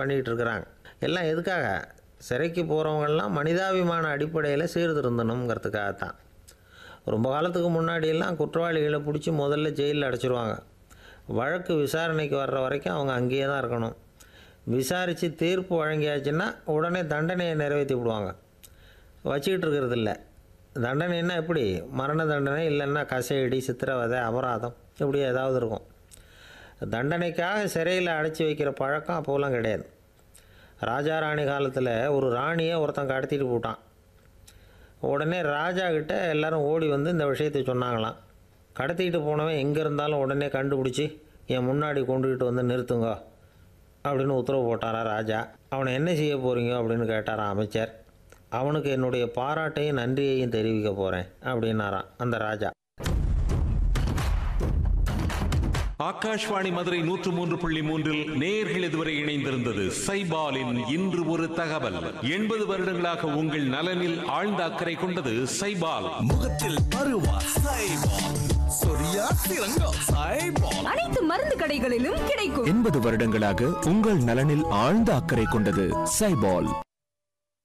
பண்ணிகிட்டு இருக்கிறாங்க எல்லாம் எதுக்காக சிறைக்கு போகிறவங்கெல்லாம் மனிதாபிமான அடிப்படையில் சீர்திருந்தணுங்கிறதுக்காகத்தான் ரொம்ப காலத்துக்கு முன்னாடியெல்லாம் குற்றவாளிகளை பிடிச்சி முதல்ல ஜெயிலில் அடைச்சிருவாங்க வழக்கு விசாரணைக்கு வர்ற வரைக்கும் அவங்க அங்கேயே தான் இருக்கணும் விசாரித்து தீர்ப்பு வழங்கியாச்சுன்னா உடனே தண்டனையை நிறைவேற்றி விடுவாங்க வச்சுக்கிட்டு இருக்கிறது இல்லை தண்டனைன்னா எப்படி மரண தண்டனை இல்லைன்னா கசையடி சித்திரவதை அபராதம் இப்படி ஏதாவது இருக்கும் தண்டனைக்காக சிறையில் அடைச்சி வைக்கிற பழக்கம் அப்போலாம் கிடையாது ராஜா ராணி காலத்தில் ஒரு ராணியை ஒருத்தன் கடத்திட்டு போட்டான் உடனே ராஜா கிட்ட எல்லாரும் ஓடி வந்து இந்த விஷயத்தை சொன்னாங்களாம் கடத்திக்கிட்டு போனவன் எங்கே இருந்தாலும் உடனே கண்டுபிடிச்சி என் முன்னாடி கொண்டுகிட்டு வந்து நிறுத்துங்க அப்படின்னு உத்தரவு போட்டாரா ராஜா அவனை என்ன செய்ய போகிறீங்க அப்படின்னு கேட்டாராம் அமைச்சர் அவனுக்கு என்னுடைய பாராட்டையும் நன்றியையும் தெரிவிக்க போகிறேன் அப்படின்னாராம் அந்த ராஜா ஆகாஷ்வாணி மதுரை நூற்று மூன்று புள்ளி மூன்றில் நேர்கள் இதுவரை இணைந்திருந்தது சைபாலின் இன்று ஒரு தகவல் எண்பது வருடங்களாக உங்கள் நலனில் ஆழ்ந்த அக்கறை கொண்டது சைபால் முகத்தில் பருவா சைபால் சொரியா சிறங்கம் சைபால் அனைத்து மருந்து கடைகளிலும் கிடைக்கும் எண்பது வருடங்களாக உங்கள் நலனில் ஆழ்ந்த அக்கறை கொண்டது சைபால்